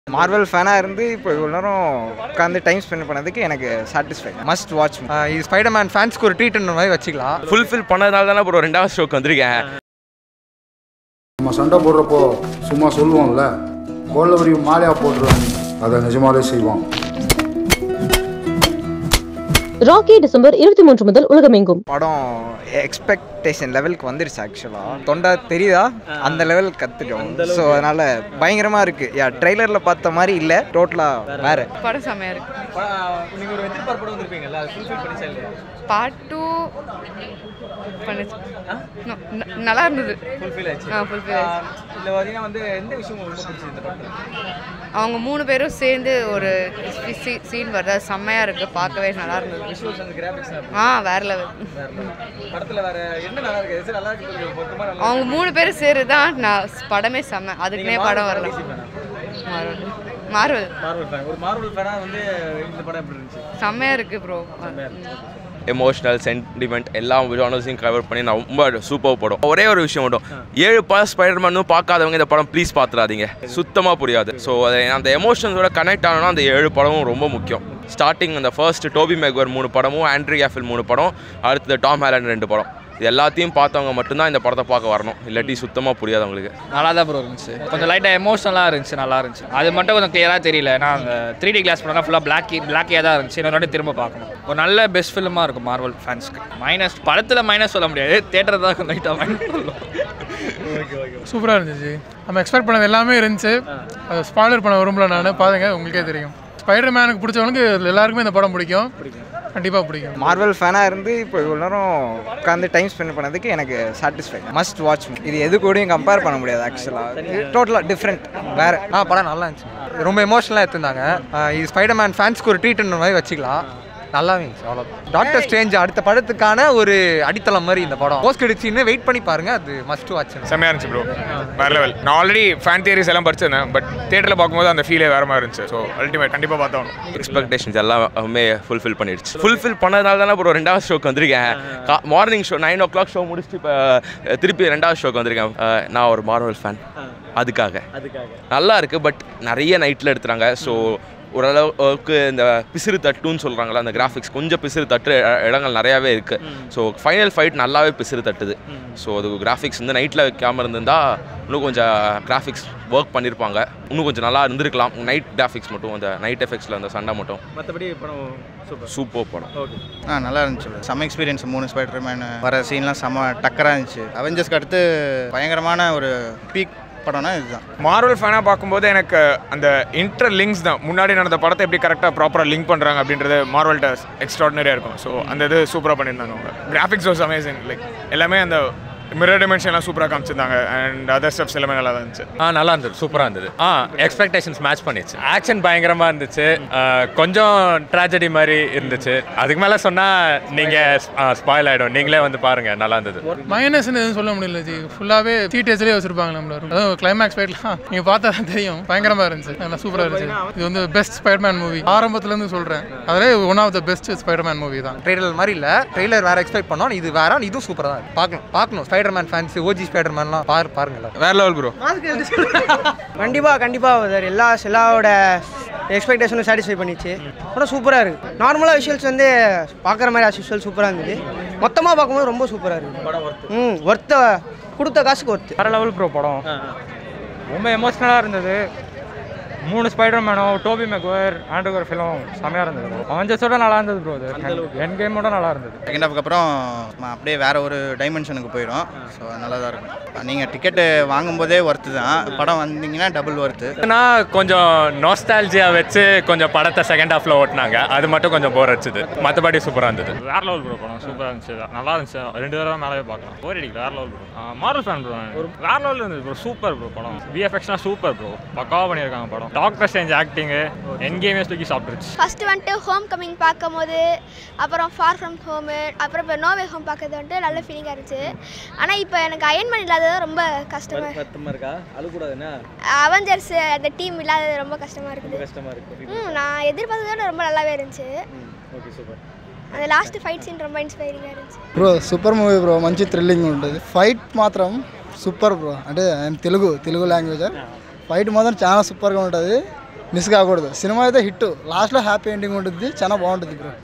Marvel ஃபேனாக இருந்து இப்போ இவ்வளோ நேரம் உட்காந்து டைம் ஸ்பெண்ட் பண்ணதுக்கு எனக்கு சாட்டிஸ்ஃபை மஸ்ட் வாட்ச் இது ஸ்பைடர்மேன் ஃபேன்ஸ்க்கு ஒரு ட்ரீட்ன்ற மாதிரி வச்சுக்கலாம் ஃபுல்ஃபில் பண்ணதுனால தானே ப்ரோ ரெண்டாவது ஷோக்கு வந்திருக்கேன் நம்ம சண்டை போடுறப்போ சும்மா சொல்லுவோம்ல கோல்லவரி மாலையா போட்டுருவாங்க அதை நிஜமாலே செய்வான் ராக்கி டிசம்பர் இருபத்தி மூன்று முதல் உலகமெங்கும் படம் எக்ஸ்பெக்டேஷன் லெவலுக்கு வந்துருச்சு ஆக்சுவலாக தொண்டா தெரியுதா அந்த லெவல் கற்றுட்டோம் ஸோ அதனால் பயங்கரமாக இருக்குது யா ட்ரெய்லரில் பார்த்த மாதிரி இல்லை டோட்டலாக வேறு படம் செம்மையாக இருக்கு நீங்கள் ஒரு எதிர்பார்ப்போட வந்திருப்பீங்கல்ல அது ஃபுல்ஃபில் பண்ணிச்சா இல்லையா பார்ட் டூ பண்ணுச்சு No, ந- நல்லா இருந்தது ஃபுல்ஃபில் ஆச்சு ஆ ஃபுல்ஃபில் ஆச்சு இதில் பார்த்தீங்கன்னா வந்து எந்த விஷயம் உங்களுக்கு ரொம்ப பிடிச்சது இந்த படத்தில் அவங்க மூணு பேரும் சேர்ந்து ஒரு சீன் வருது அது செம்மையாக இருக்கு பார்க்கவே நல்லா இருந்தது விஷுவல்ஸ் அந்த கிராஃபிக்ஸ் ஆ வேற லெவல் படத்தில் வேற என்ன நல்லா இருக்கு எது நல்லா இருக்கு சொல்லுங்க மொத்தமாக நல்லா அவங்க மூணு பேரும் சேரு தான் நான் படமே செம்ம அதுக்குன்னே படம் வரல மார்வல் மார்வல் மார்வல் ஃபேன் ஒரு மார்வல் ஃபேனாக வந்து இந்த படம் எப்படி இருந்துச்சு செம்மையாக இருக்கு ப்ரோ எமோஷனல் சென்டிமெண்ட் எல்லா ஜானர்ஸையும் கவர் பண்ணி நான் ரொம்ப சூப்பர் படம் ஒரே ஒரு விஷயம் மட்டும் ஏழு படம் ஸ்பைடர்மேனும் பார்க்காதவங்க இந்த படம் ப்ளீஸ் பார்த்துறாதீங்க சுத்தமாக புரியாது ஸோ அதை அந்த எமோஷன்ஸோட கனெக்ட் ஆனோன்னா அந்த ஏழு படமும் ரொம்ப முக்கியம் ஸ்டார்டிங் அந்த ஃபர்ஸ்ட் டோபி மெக்வர் மூணு படமும் ஆண்ட்ரி கேஃபில் மூணு படம் அடுத்தது டாம் ஹேலண்ட் ரெண்டு படம் இது எல்லாத்தையும் பார்த்தவங்க மட்டும்தான் இந்த படத்தை பார்க்க வரணும் இல்லாட்டி சுத்தமாக புரியாது அவங்களுக்கு நல்லா தான் ப்ரோ இருந்துச்சு கொஞ்சம் லைட்டாக எமோஷனலாக இருந்துச்சு நல்லா இருந்துச்சு அது மட்டும் கொஞ்சம் கிளியராக தெரியல ஏன்னா அந்த த்ரீ டி கிளாஸ் பண்ணால் ஃபுல்லாக பிளாக்கி பிளாக்கியாக தான் இருந்துச்சு இன்னொரு வாட்டி திரும்ப பார்க்கணும் ஒரு நல்ல பெஸ்ட் ஃபிலிமாக இருக்கும் மார்வல் ஃபேன்ஸ்க்கு மைனஸ் படத்தில் மைனஸ் சொல்ல முடியாது தேட்டர் தான் லைட்டாக மைனஸ் சொல்லலாம் சூப்பராக இருந்துச்சு நம்ம எக்ஸ்பெக்ட் பண்ணது எல்லாமே இருந்துச்சு அதை ஸ்பாய்லர் பண்ண விரும்பல நான் பாருங்க உங்களுக்கே தெரியும் ஸ்பைடர் மேனுக்கு பிடிச்சவனுக்கு எல்லாருக்குமே இந்த படம் பிடிக்கும் கண்டிப்பாக பிடிக்கும் மார்வல் ஃபேனாக இருந்து இப்போ இவ்வளோ நேரம் உட்காந்து டைம் ஸ்பெண்ட் பண்ணதுக்கு எனக்கு சாட்டிஸ்ஃபை மஸ்ட் வாட்ச் இது எது கூடயும் கம்பேர் பண்ண முடியாது ஆக்சுவலாக டோட்டலாக டிஃப்ரெண்ட் வேறு ஆ படம் நல்லா இருந்துச்சு ரொம்ப எமோஷனலாக எடுத்திருந்தாங்க ஆ, இது ஸ்பைடர்மேன் ஃபேன்ஸ்க்கு ஒரு ட்ரீட்ன்ற மாதிரி வச்சுக்கலாம் நல்லா இருந்துச்சு அவ்வளோ டாக்டர் ஸ்ட்ரேஞ்ச் அடுத்த படத்துக்கான ஒரு அடித்தளம் மாதிரி இந்த படம் போஸ்ட் அடிச்சுன்னு வெயிட் பண்ணி பாருங்க அது மஸ்ட் வாட்ச் செம்மையாக இருந்துச்சு ப்ரோ வேற லெவல் நான் ஆல்ரெடி ஃபேன் தியரிஸ் எல்லாம் படிச்சிருந்தேன் பட் தேட்டரில் பார்க்கும்போது அந்த ஃபீலே வேற மாதிரி இருந்துச்சு ஸோ அல்டிமேட் கண்டிப்பாக பார்த்தோம் எக்ஸ்பெக்டேஷன்ஸ் எல்லாமே ஃபுல்ஃபில் பண்ணிடுச்சு ஃபுல்ஃபில் பண்ணதுனால தானே ப்ரோ ரெண்டாவது ஷோக்கு வந்திருக்கேன் morning show nine o'clock show முடிச்சுட்டு இப்போ திருப்பி ரெண்டாவது ஷோக்கு வந்திருக்கேன் அஹ், நான் ஒரு மார்வல் ஃபேன் அதுக்காக நல்லா இருக்குது பட் நிறைய நைட்டில் எடுத்துறாங்க ஸோ ஓரளவுக்கு இந்த பிசிறு தட்டுன்னு சொல்கிறாங்களா அந்த கிராஃபிக்ஸ் கொஞ்சம் பிசிறு தட்டு இ- இடங்கள் நிறையாவே இருக்குது ஸோ ஃபைனல் ஃபைட் நல்லாவே பிசிறு தட்டுது ஸோ அது கிராஃபிக்ஸ் வந்து நைட்டில் வைக்காமல் இருந்திருந்தா இன்னும் கொஞ்சம் கிராஃபிக்ஸ் ஒர்க் பண்ணியிருப்பாங்க இன்னும் கொஞ்சம் நல்லா இருந்திருக்கலாம் நைட் கிராஃபிக்ஸ் மட்டும் அந்த நைட் எஃபெக்ட்ஸில் அந்த சண்டை மட்டும் மற்றபடி படம் சூப்பர் சூப்பர் படம் ஓகே ஆ நல்லா இருந்துச்சு bro. செம்ம எக்ஸ்பீரியன்ஸ் மூணு ஸ்பைடர் மேன் வர சீன்லாம் செம்ம டக்கராக இருந்துச்சு அவெஞ்சர்ஸ்க்கு அடுத்து பயங்கரமான ஒரு பீக் படம்னா இதுதான் மார்வல் ஃபேனாக பார்க்கும்போது எனக்கு அந்த இன்டர் லிங்க்ஸ் தான் முன்னாடி நடந்த படத்தை எப்படி கரெக்டாக ப்ராப்பராக லிங்க் பண்ணுறாங்க அப்படின்றது மார்வல்கிட்ட எக்ஸ்ட்ராடினரியாக இருக்கும் ஸோ அந்த இது சூப்பராக பண்ணியிருந்தாங்க அவங்க கிராஃபிக்ஸ் வாஸ் அமேசிங் லைக் எல்லாமே அந்த மிரர் டிமென்ஷன்லாம் சூப்பராக காமிச்சிருந்தாங்க அண்ட் அதர் ஸ்டெப்ஸ் எல்லாமே நல்லா தான் இருந்துச்சு ஆ நல்லா இருந்தது சூப்பராக இருந்தது ஆ எக்ஸ்பெக்டேஷன்ஸ் மேட்ச் பண்ணிச்சு ஆக்ஷன் பயங்கரமாக இருந்துச்சு ஆ, கொஞ்சம் ட்ராஜடி மாதிரி இருந்துச்சு அதுக்கு மேலே சொன்னால் நீங்கள் ஸ்பாயில் ஆகிடும் நீங்களே வந்து பாருங்கள் நல்லா இருந்தது மைனஸ்னு எதுவும் சொல்ல முடியல ஜி ஃபுல்லாகவே டீட்டெயில்ஸ்லேயே வச்சிருப்பாங்க நம்மள அதுவும் கிளைமேக்ஸ் ஃபைட்லாம் நீங்கள் பார்த்தா தான் தெரியும் பயங்கரமாக இருந்துச்சு நல்லா சூப்பராக இருந்துச்சு இது வந்து பெஸ்ட் ஸ்பைடர்மேன் மூவி ஆரம்பத்துலேருந்து சொல்கிறேன் அதிலே one of the best Spiderman movie தான் ட்ரெய்லர் மாதிரி இல்லை ட்ரெய்லர் வேற எக்ஸ்பெக்ட் பண்ணோம் இது வேற இதுவும் சூப்பராக தான் இருக்கு. பார்க்கணும் பார்க்கணும் ஸ்பைடர்மேன் ஃபேன்ஸ் ஓஜி ஸ்பைடர்மேன்லாம் பாரு பாருங்க எல்லாரும். வேற லெவல் ப்ரோ கண்டிப்பாக கண்டிப்பாக எல்லா எல்லாரோட எக்ஸ்பெக்டேஷனும் சாட்டிஸ்ஃபை பண்ணிச்சு படம் சூப்பராக இருக்குது நார்மலாக விஷுவல்ஸ் வந்து பார்க்குற மாதிரி as usual சூப்பராக இருந்தது மொத்தமாக பார்க்கும்போது ரொம்ப சூப்பராக இருக்குது ம் ஒர்த்த கொடுத்த காசுக்கு ஒர்த்து வேற லெவல் ப்ரோ படம் ரொம்ப எமோஷ்னலாக இருந்தது மூணு ஸ்பைடர் மேனும் டோபி மெக்வர் ஆண்ட்ரூகர் ஃபிலிம் செம்மையாக இருந்தது அவஞ்சஸோட நல்லா இருந்தது ப்ரோ அது என் கேமோட நல்லா இருந்தது செகண்ட் ஹாஃப்க்கு அப்புறம் நம்ம அப்படியே வேற ஒரு டைமென்ஷனுக்கு போயிடும் ஸோ நல்லா தான் இருக்கும் நீங்கள் டிக்கெட்டு வாங்கும்போதே ஒர்த்து தான் படம் வந்தீங்கன்னா டபுள் ஒர்த்து நான் கொஞ்சம் நோஸ்டாலஜியா வச்சு கொஞ்சம் படத்தை செகண்ட் ஹாஃபில் ஓட்டினாங்க அது மட்டும் கொஞ்சம் போர் அடிச்சுது மற்றபடி சூப்பராக இருந்தது வேற லெவல் ப்ரோ படம் சூப்பராக இருந்துச்சு நல்லா இருந்துச்சு ரெண்டு தடவை மேலே பார்க்கலாம் போர் அடிக்கல வேற level bro Marvel fan bro ஒரு வேற லெவலில் இருந்தது ப்ரோ சூப்பர் ப்ரோ படம் விஎஃப்எக்ஸ்லாம் சூப்பர் ப்ரோ பக்காவாக பண்ணியிருக்காங்க படம் டாக்டர் ஸ்டேஞ்ச் ஆக்டிங்கு என் கேமே தூக்கி சாப்பிட்டுருச்சு ஃபஸ்ட்டு வந்துட்டு ஹோம் கமிங் பார்க்கும்போது அப்புறம் ஃபார் ஃப்ரம் ஹோமு அப்புறம் இப்போ நோவே ஹோம் பார்க்கறது வந்துட்டு நல்ல ஃபீலிங்காக இருந்துச்சு ஆனால் இப்போ எனக்கு அயன்மன் இல்லாதது ரொம்ப கஷ்டமாக வருத்தமாக இருக்கா அழுக்கூடாதுன்னா அவெஞ்சர்ஸ் அந்த டீம் இல்லாதது ரொம்ப கஷ்டமாக இருக்குது கஷ்டமாக இருக்கு ம் நான் எதிர்பார்த்ததை விட ரொம்ப நல்லாவே இருந்துச்சு ஓகே சூப்பர் அந்த லாஸ்ட் ஃபைட் சீன் ரொம்ப இன்ஸ்பைரிங்காக இருந்துச்சு బ్రో సూపర్ మూవీ బ్రో మంచి థ్రిల్లింగ్ ఉంటుంది ఫైట్ మాత్రం సూపర్ బ్రో అంటే I'm Telugu Telugu language fight మాత్రం చాలా సూపర్గా ఉంటుంది మిస్ కాకూడదు సినిమా అయితే హిట్ లాస్ట్లో హ్యాపీ ఎండింగ్ ఉంటుంది చాలా బాగుంటుంది బ్రో